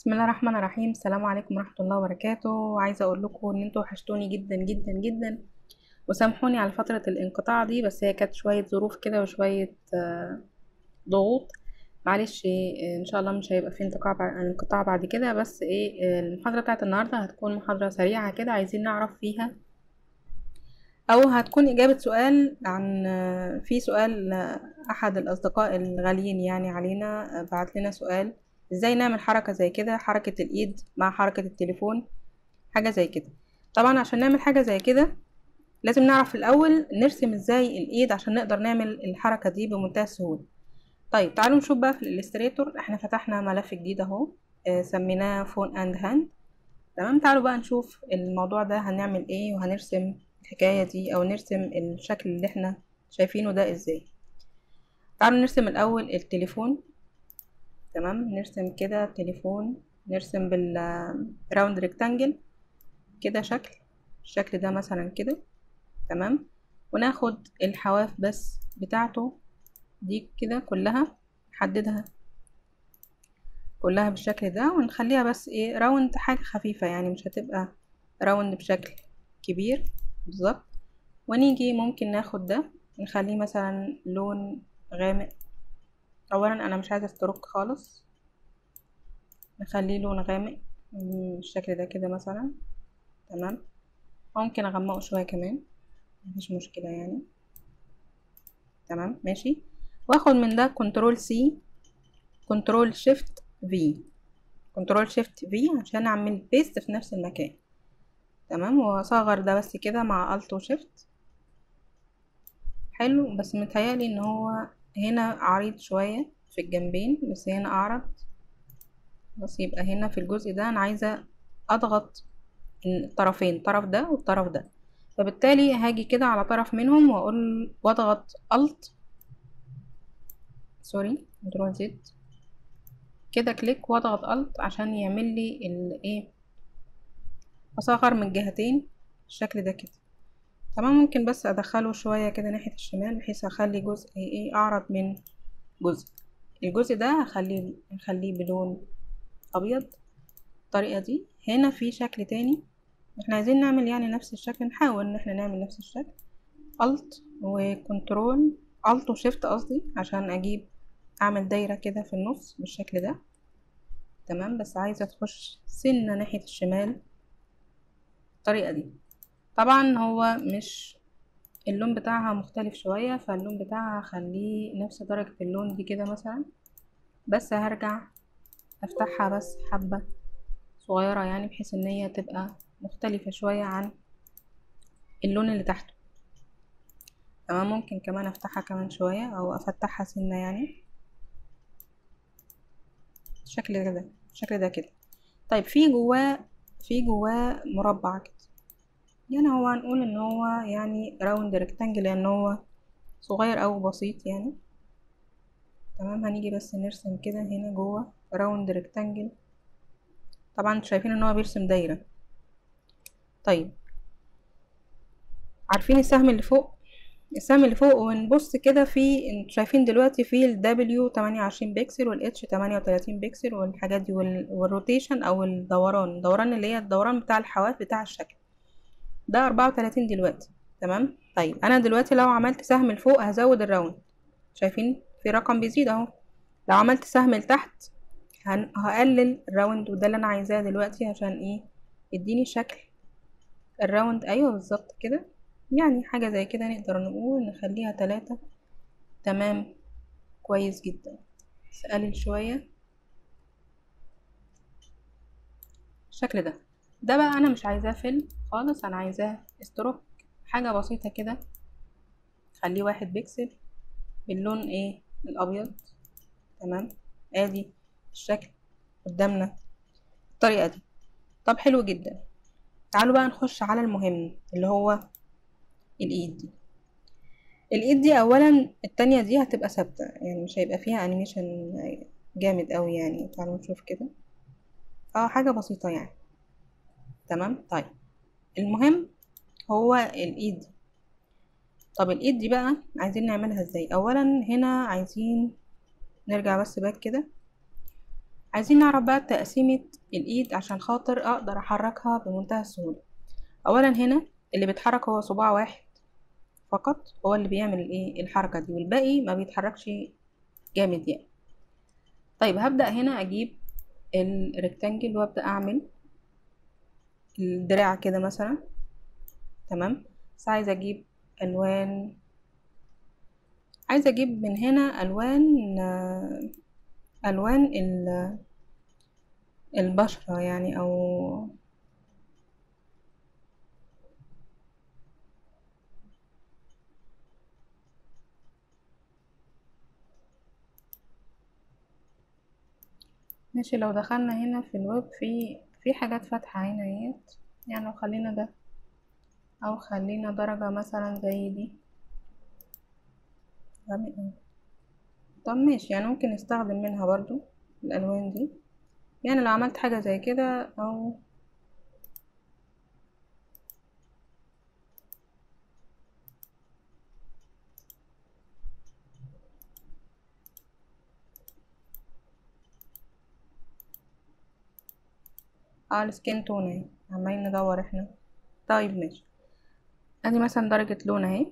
بسم الله الرحمن الرحيم السلام عليكم ورحمة الله وبركاته عايزة اقول لكم ان انتوا وحشتوني جدا جدا جدا وسامحوني على فترة الانقطاع دي بس هي كانت شوية ظروف كده وشوية آه، ضغوط معلش آه، ان شاء الله مش هيبقى في انقطاع بعد انقطاع بعد كده بس ايه آه، المحاضرة بتاعت النهاردة هتكون محاضرة سريعة كده عايزين نعرف فيها او هتكون اجابة سؤال عن آه، في سؤال آه، احد الاصدقاء الغاليين يعني علينا آه، بعت لنا سؤال ازاي نعمل حركة زي كده حركة الايد مع حركة التليفون حاجة زي كده طبعا عشان نعمل حاجة زي كده لازم نعرف الاول نرسم ازاي الايد عشان نقدر نعمل الحركة دي بمنتهى السهولة طيب تعالوا نشوف بقى في الالستريتور احنا فتحنا ملف جديد اهو آه، سميناه فون اند هاند تمام تعالوا بقى نشوف الموضوع ده هنعمل ايه وهنرسم الحكاية دي او نرسم الشكل اللي احنا شايفينه ده ازاي تعالوا نرسم الاول التليفون تمام نرسم كده تليفون نرسم بالراوند ريكتانجل كده شكل الشكل ده مثلا كده تمام وناخد الحواف بس بتاعته دي كده كلها نحددها كلها بالشكل ده ونخليها بس ايه راوند حاجة خفيفة يعني مش هتبقى راوند بشكل كبير بالظبط ونيجي ممكن ناخد ده نخليه مثلا لون غامق اولا انا مش عايزة استروك خالص نخليه لون غامق بالشكل ده كده مثلا تمام ممكن اغمقه شوية كمان مفيش مشكلة يعني تمام ماشي واخد من ده كنترول سي كنترول شيفت في كنترول شيفت في عشان اعمل بيست في نفس المكان تمام واصغر ده بس كده مع الت وشيفت حلو بس متهيألي ان هو هنا عريض شوية في الجنبين بس هنا اعرض بس يبقى هنا في الجزء ده انا عايزة اضغط الطرفين الطرف ده والطرف ده فبالتالي هاجي كده على طرف منهم واقول واضغط الت سوري كنترول زد كده كليك واضغط الت عشان يعمل لي الايه اصغر من الجهتين بالشكل ده كده تمام ممكن بس ادخله شوية كده ناحية الشمال بحيث اخلي جزء ايه اعرض من جزء الجزء ده هخليه هخليه بلون ابيض الطريقة دي هنا في شكل تاني احنا عايزين نعمل يعني نفس الشكل نحاول ان احنا نعمل نفس الشكل الت وكنترول الت وشيفت قصدي عشان اجيب اعمل دايرة كده في النص بالشكل ده تمام بس عايزة تخش سنة ناحية الشمال الطريقة دي طبعا هو مش اللون بتاعها مختلف شوية فاللون بتاعها هخليه نفس درجة اللون دي كده مثلا بس هرجع افتحها بس حبة صغيرة يعني بحيث ان هي تبقى مختلفة شوية عن اللون اللي تحته تمام ممكن كمان افتحها كمان شوية او افتحها سنة يعني الشكل ده كده الشكل ده كده طيب في جواه في جواه مربع كده يعني هو هنقول ان هو يعني راوند ريكتانجل لان هو صغير او بسيط يعني تمام هنيجي بس نرسم كده هنا جوه راوند ريكتانجل طبعا انتوا شايفين ان هو بيرسم دايرة طيب عارفين السهم اللي فوق السهم اللي فوق ونبص كده في انتوا شايفين دلوقتي في ال W 28 بكسل وال H 38 بكسل والحاجات دي وال- والروتيشن او الدوران الدوران اللي هي الدوران بتاع الحواف بتاع الشكل ده 34 دلوقتي تمام طيب انا دلوقتي لو عملت سهم لفوق هزود الراوند شايفين في رقم بيزيد اهو لو عملت سهم لتحت هن- هقلل الراوند وده اللي انا عايزاه دلوقتي عشان ايه يديني شكل الراوند ايوه بالظبط كده يعني حاجة زي كده نقدر نقول نخليها تلاتة تمام كويس جدا بس اقلل شوية الشكل ده ده بقى انا مش عايزاه فيل خالص انا عايزاه استروك حاجة بسيطة كده خليه واحد بيكسل باللون ايه الابيض تمام ادي الشكل قدامنا الطريقة دي طب حلو جدا تعالوا بقى نخش على المهم اللي هو الايد دي الايد دي اولا التانية دي هتبقى ثابتة يعني مش هيبقى فيها انيميشن جامد قوي يعني تعالوا نشوف كده اه حاجة بسيطة يعني تمام طيب المهم هو الايد دي طب الايد دي بقى عايزين نعملها ازاي اولا هنا عايزين نرجع بس باك كده عايزين نعرف بقى تقسيمة الايد عشان خاطر اقدر احركها بمنتهى السهولة اولا هنا اللي بيتحرك هو صباع واحد فقط هو اللي بيعمل الايه الحركة دي والباقي ما بيتحركش جامد يعني طيب هبدأ هنا اجيب الريكتانجل وابدأ اعمل الدراع كده مثلا تمام بس عايزة اجيب الوان عايزة اجيب من هنا الوان آه، الوان ال- البشرة يعني او ماشي لو دخلنا هنا في الويب في في حاجات فاتحة هنا اهيت يعني لو خلينا ده او خلينا درجة مثلا زي دي غامق أوي. طب ماشي يعني ممكن نستخدم منها برضو الالوان دي يعني لو عملت حاجة زي كده او اه السكين تون اهي عمالين ندور احنا طيب ماشي ادي مثلا درجة لون اهي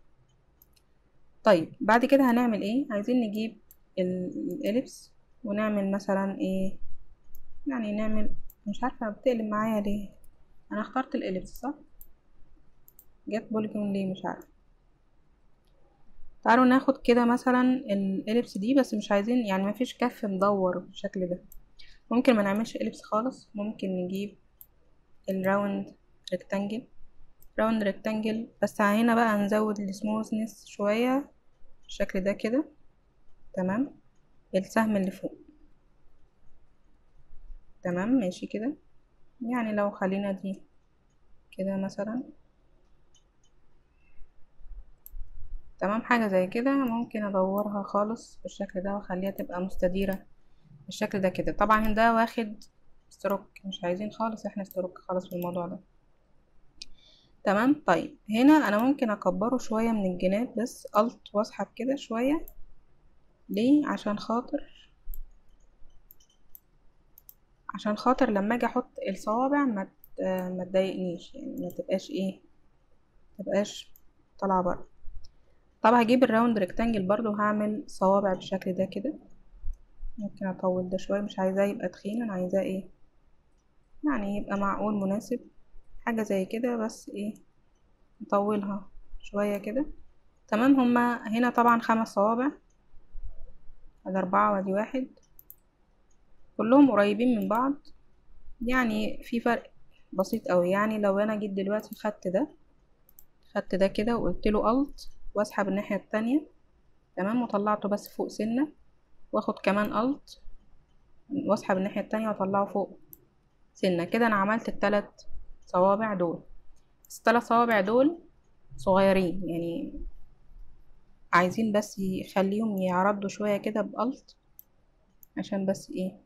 طيب بعد كده هنعمل ايه عايزين نجيب ال- الاليبس ونعمل مثلا ايه يعني نعمل مش عارفة بتقلب معايا ليه انا اخترت الاليبس صح جت بوليجون ليه مش عارفة تعالوا ناخد كده مثلا الاليبس دي بس مش عايزين يعني مفيش كف مدور بالشكل ده ممكن ما نعملش اليبس خالص ممكن نجيب الراوند ريكتانجل راوند ريكتانجل بس هنا بقى هنزود السموثنس شوية بالشكل ده كده تمام السهم اللي فوق تمام ماشي كده يعني لو خلينا دي كده مثلا تمام حاجة زي كده ممكن ادورها خالص بالشكل ده واخليها تبقى مستديرة بالشكل ده كده طبعا ده واخد ستروك مش عايزين خالص احنا ستروك خالص في الموضوع ده تمام طيب هنا انا ممكن اكبره شوية من الجناب بس الت واسحب كده شوية ليه عشان خاطر عشان خاطر لما اجي احط الصوابع ما ت- ما تضايقنيش يعني ما تبقاش ايه تبقاش طالعه بره طب هجيب الراوند ريكتانجل برضو هعمل صوابع بالشكل ده كده ممكن اطول ده شويه مش عايزاه يبقى تخين انا عايزاه ايه يعني يبقى معقول مناسب حاجه زي كده بس ايه نطولها شويه كده تمام هما هنا طبعا خمس صوابع ادي اربعه وادي واحد كلهم قريبين من بعض يعني في فرق بسيط قوي يعني لو انا جيت دلوقتي خدت ده خدت ده كده وقلت له الت واسحب الناحيه التانية تمام وطلعته بس فوق سنه واخد كمان الت واسحب الناحيه التانية واطلعه فوق سنه كده انا عملت التلات صوابع دول بس التلات صوابع دول صغيرين يعني عايزين بس يخليهم يعرضوا شويه كده بالت عشان بس ايه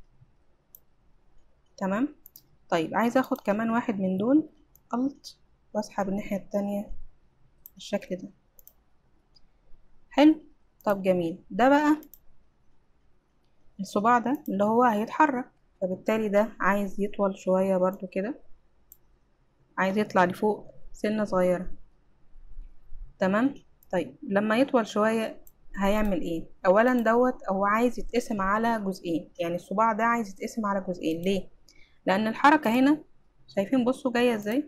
تمام طيب عايزه اخد كمان واحد من دول الت واسحب الناحيه التانية بالشكل ده حلو طب جميل ده بقى الصباع ده اللي هو هيتحرك فبالتالي ده عايز يطول شوية برضو كده عايز يطلع لفوق سنة صغيرة تمام طيب لما يطول شوية هيعمل ايه اولا دوت هو عايز يتقسم على جزئين يعني الصباع ده عايز يتقسم على جزئين ليه لان الحركة هنا شايفين بصوا جاية ازاي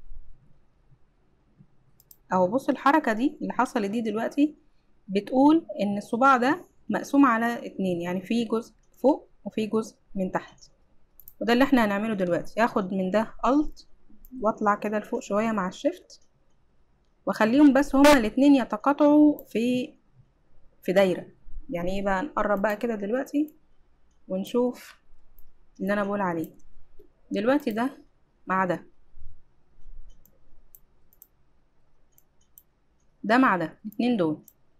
اهو بصوا الحركة دي اللي حصلت دي دلوقتي بتقول ان الصباع ده مقسوم على اتنين يعني في جزء فوق وفي جزء من تحت وده اللي احنا هنعمله دلوقتي هاخد من ده الت واطلع كده لفوق شوية مع الشيفت واخليهم بس هما الاتنين يتقاطعوا في في دايرة يعني ايه بقى نقرب بقى كده دلوقتي ونشوف اللي انا بقول عليه دلوقتي ده مع ده ده مع ده الاتنين دول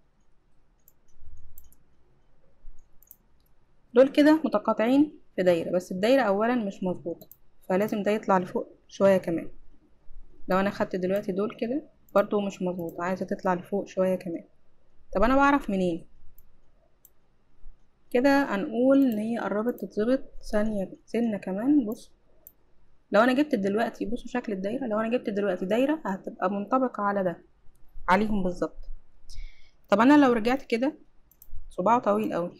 دول كده متقاطعين في دايرة بس الدايرة اولا مش مظبوطة فلازم ده يطلع لفوق شوية كمان لو انا خدت دلوقتي دول كده برضو مش مظبوطة عايزة تطلع لفوق شوية كمان طب انا بعرف منين كده هنقول ان هي قربت تتظبط ثانية سنة كمان بص لو انا جبت دلوقتي بصوا شكل الدايرة لو انا جبت دلوقتي دايرة هتبقى منطبقة على ده عليهم بالظبط طب انا لو رجعت كده صباعه طويل قوي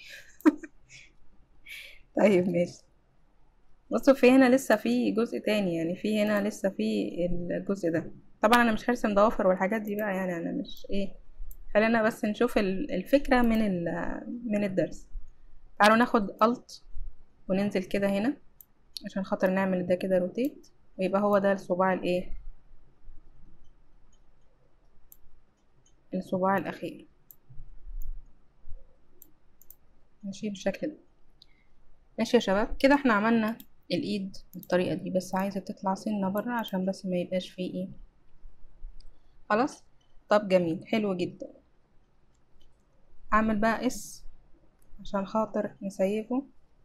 طيب ماشي بصوا في هنا لسه في جزء تاني يعني في هنا لسه في الجزء ده طبعا انا مش هرسم ضوافر والحاجات دي بقى يعني انا مش ايه خلينا بس نشوف الفكرة من من الدرس تعالوا ناخد الت وننزل كده هنا عشان خاطر نعمل ده كده روتيت ويبقى هو ده الصباع الايه الصباع الاخير ماشي بالشكل ده ماشي يا شباب كده احنا عملنا الايد بالطريقة دي بس عايزة تطلع سنة برا عشان بس ما يبقاش فيه ايه خلاص طب جميل حلو جدا اعمل بقى اس عشان خاطر نسيبه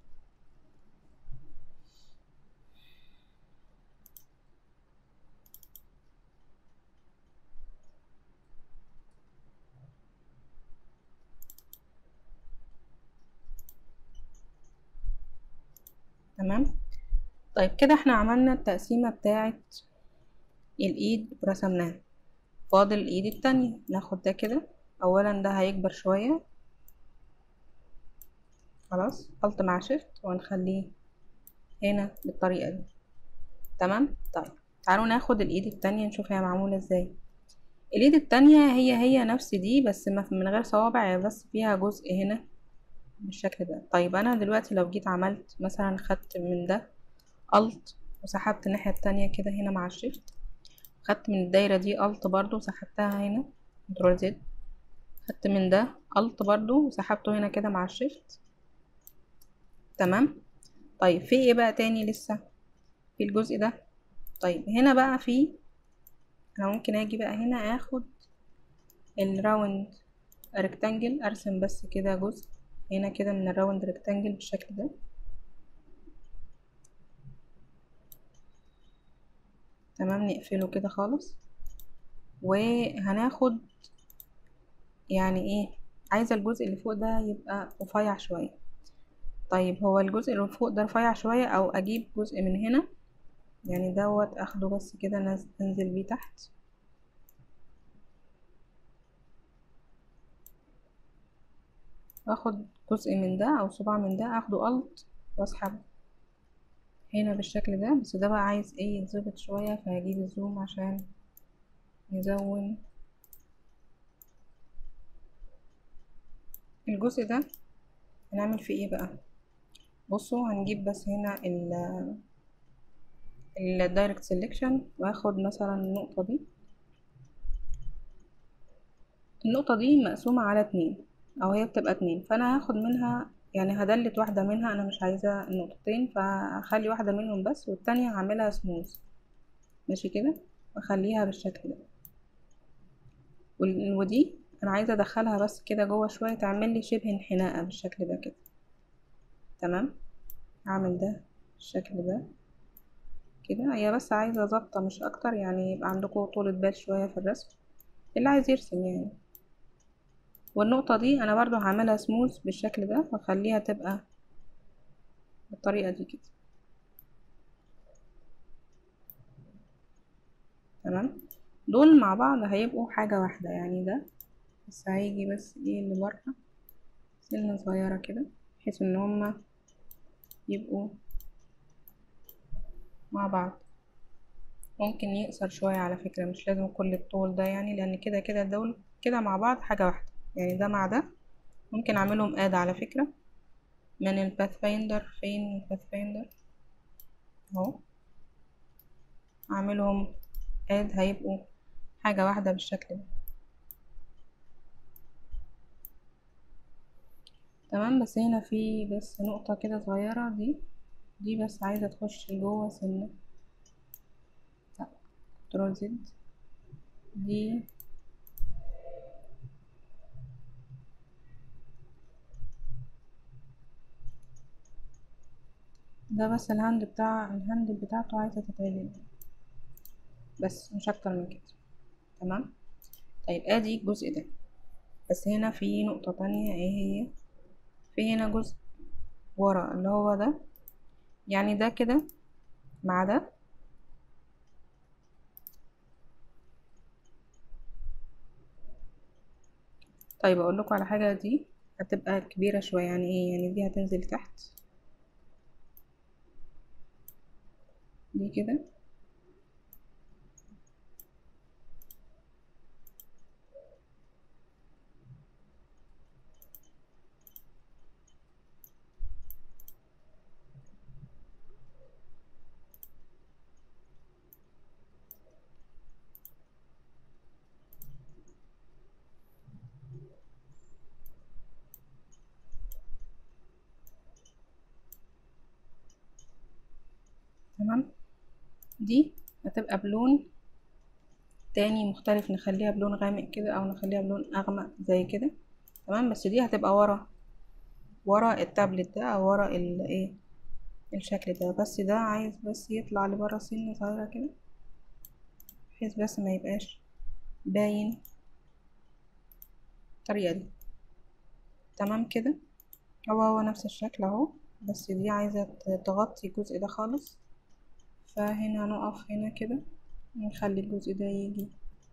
تمام طيب كده احنا عملنا التقسيمة بتاعة الايد ورسمناها فاضل الايد التانية ناخد ده كده اولا ده هيكبر شوية خلاص قلت مع شيفت ونخليه هنا بالطريقة دي تمام طيب تعالوا ناخد الايد التانية نشوف هي معمولة ازاي الايد التانية هي هي نفس دي بس من غير صوابع بس فيها جزء هنا بالشكل ده طيب انا دلوقتي لو جيت عملت مثلا خدت من ده الت وسحبت الناحية التانية كده هنا مع الشيفت خدت من الدايرة دي الت برضو وسحبتها هنا كنترول زد خدت من ده الت برضو وسحبته هنا كده مع الشيفت تمام طيب في ايه بقى تاني لسه في الجزء ده طيب هنا بقى في انا ممكن اجي بقى هنا اخد الراوند ريكتانجل ارسم بس كده جزء هنا كده من الراوند ريكتانجل بالشكل ده تمام نقفله كده خالص وهناخد يعني ايه عايزة الجزء اللي فوق ده يبقى رفيع شوية طيب هو الجزء اللي فوق ده رفيع شوية او اجيب جزء من هنا يعني دوت اخده بس كده انزل بيه تحت واخد جزء من ده او صباع من ده اخده الت واسحبه هنا بالشكل ده بس ده بقى عايز ايه يتظبط شوية فهجيب الزوم عشان نزوم الجزء ده هنعمل فيه ايه بقى بصوا هنجيب بس هنا ال الدايركت سيلكشن واخد مثلا النقطة دي النقطة دي مقسومة على اتنين او هي بتبقى اتنين فانا هاخد منها يعني هدلت واحدة منها انا مش عايزة النقطتين فهخلي واحدة منهم بس والتانية هعملها سموث ماشي كده واخليها بالشكل ده ودي انا عايزة ادخلها بس كده جوه شوية تعمل لي شبه انحناءة بالشكل ده كده تمام اعمل ده بالشكل ده كده هي بس عايزة ظبطة مش اكتر يعني يبقى عندكم طولة بال شوية في الرسم اللي عايز يرسم يعني والنقطة دي انا برضو هعملها سموث بالشكل ده واخليها تبقى بالطريقة دي كده تمام دول مع بعض هيبقوا حاجة واحدة يعني ده بس هيجي بس ايه اللي بره سنة صغيرة كده بحيث ان هما يبقوا مع بعض ممكن يقصر شوية على فكرة مش لازم كل الطول ده يعني لان كده كده دول كده مع بعض حاجة واحدة يعني ده مع ده ممكن اعملهم اد على فكرة من الباث فايندر فين الباث فايندر اهو اعملهم اد هيبقوا حاجة واحدة بالشكل ده تمام بس هنا في بس نقطة كده صغيرة دي دي بس عايزة تخش جوه سنة كنترول زد دي ده بس الهاند بتاع الهاند بتاعته عايزة تتعدل بس مش اكتر من كده تمام طيب ادي الجزء ده بس هنا في نقطة تانية ايه هي في هنا جزء ورا اللي هو ده يعني ده كده مع ده طيب اقول لكم على حاجه دي هتبقى كبيره شويه يعني ايه يعني دي هتنزل تحت دي كده تمام دي هتبقى بلون تاني مختلف نخليها بلون غامق كده او نخليها بلون اغمق زي كده تمام بس دي هتبقى ورا ورا التابلت ده او ورا الايه الشكل ده بس ده عايز بس يطلع لبرا سنة صغيرة كده بحيث بس ما يبقاش باين الطريقة دي تمام كده هو هو نفس الشكل اهو بس دي عايزة تغطي الجزء ده خالص فهنا نقف هنا كده نخلي الجزء ده يجي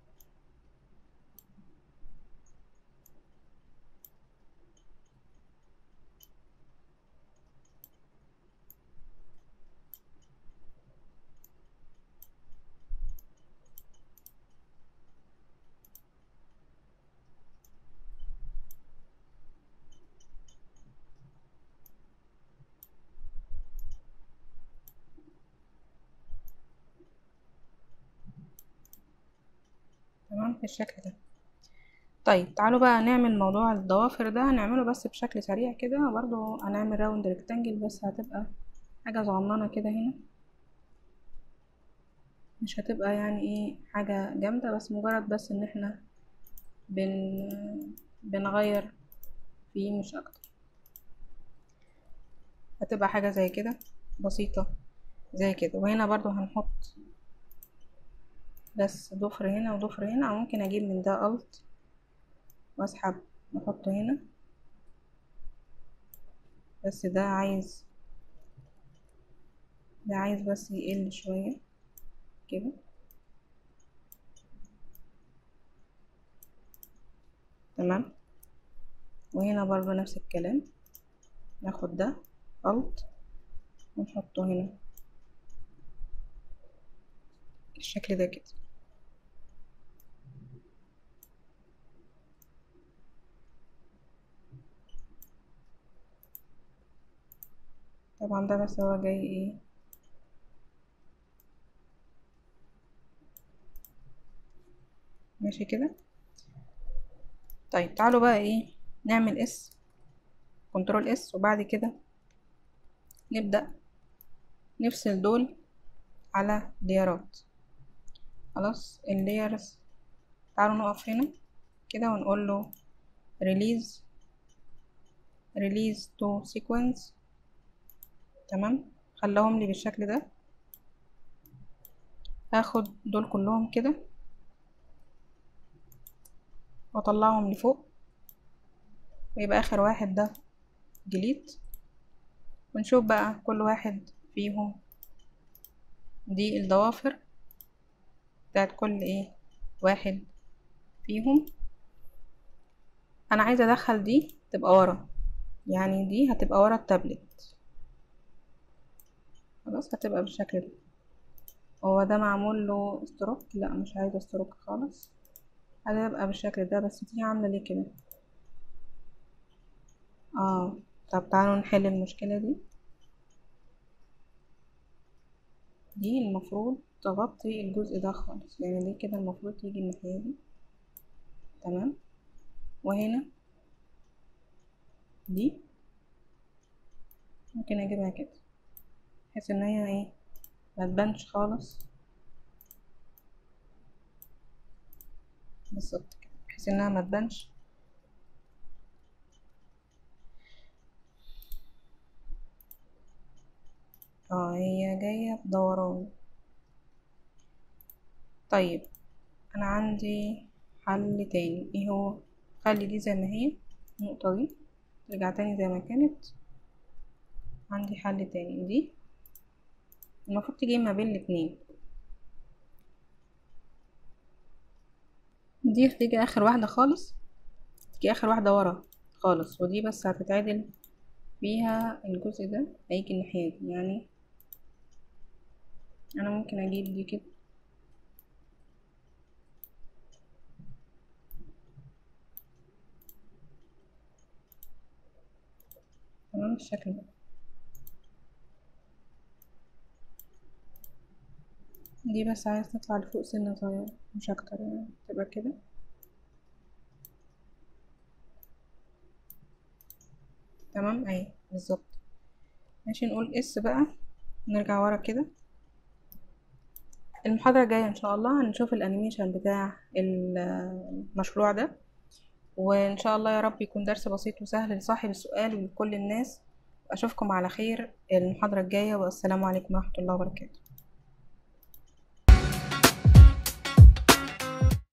تمام بالشكل ده طيب تعالوا بقى نعمل موضوع الضوافر ده هنعمله بس بشكل سريع كده برضو هنعمل راوند ريكتانجل بس هتبقى حاجة صغننة كده هنا مش هتبقى يعني ايه حاجة جامدة بس مجرد بس ان احنا بن بنغير فيه مش اكتر هتبقى حاجة زي كده بسيطة زي كده وهنا برضو هنحط بس ضفر هنا وضفر هنا او ممكن اجيب من ده الت واسحب واحطه هنا بس ده عايز ده عايز بس يقل شوية كده تمام وهنا برضو نفس الكلام ناخد ده الت ونحطه هنا الشكل ده كده طبعا ده بس هو جاي ايه ماشي كده طيب تعالوا بقى ايه نعمل اس كنترول اس وبعد كده نبدأ نفصل دول على ليرات خلاص اللايرز تعالوا نقف هنا كده ونقول له release release to sequence تمام خلاهم لي بالشكل ده هاخد دول كلهم كده واطلعهم لفوق ويبقى اخر واحد ده ديليت ونشوف بقى كل واحد فيهم دي الضوافر بتاعت كل ايه واحد فيهم انا عايزه ادخل دي تبقى ورا يعني دي هتبقى ورا التابلت خلاص هتبقى بالشكل ده هو ده معمول له استروك لا مش عايزه استروك خالص هتبقى بالشكل ده بس دي عامله ليه كده اه طب تعالوا نحل المشكله دي دي المفروض تغطي الجزء ده خالص يعني دي كده المفروض تيجي الناحيه دي تمام وهنا دي ممكن اجيبها كده بحيث ان هي ايه ما تبانش خالص بالظبط كده بحيث انها ما تبانش اه هي جاية بدوران طيب انا عندي حل تاني ايه هو خلي دي زي ما هي النقطة دي ترجع تاني زي ما كانت عندي حل تاني دي المفروض تيجي ما بين الاتنين دي هتيجي اخر واحدة خالص تيجي اخر واحدة ورا خالص ودي بس هتتعدل بيها الجزء ده هيجي الناحية دي يعني انا ممكن اجيب دي كده تمام بالشكل ده دي بس عايز تطلع لفوق سنة صغيرة مش اكتر يعني تبقى كده تمام اهي بالظبط ماشي نقول اس بقى نرجع ورا كده المحاضرة الجاية ان شاء الله هنشوف الانيميشن بتاع المشروع ده وان شاء الله يا رب يكون درس بسيط وسهل لصاحب السؤال ولكل الناس اشوفكم على خير المحاضرة الجاية والسلام عليكم ورحمة الله وبركاته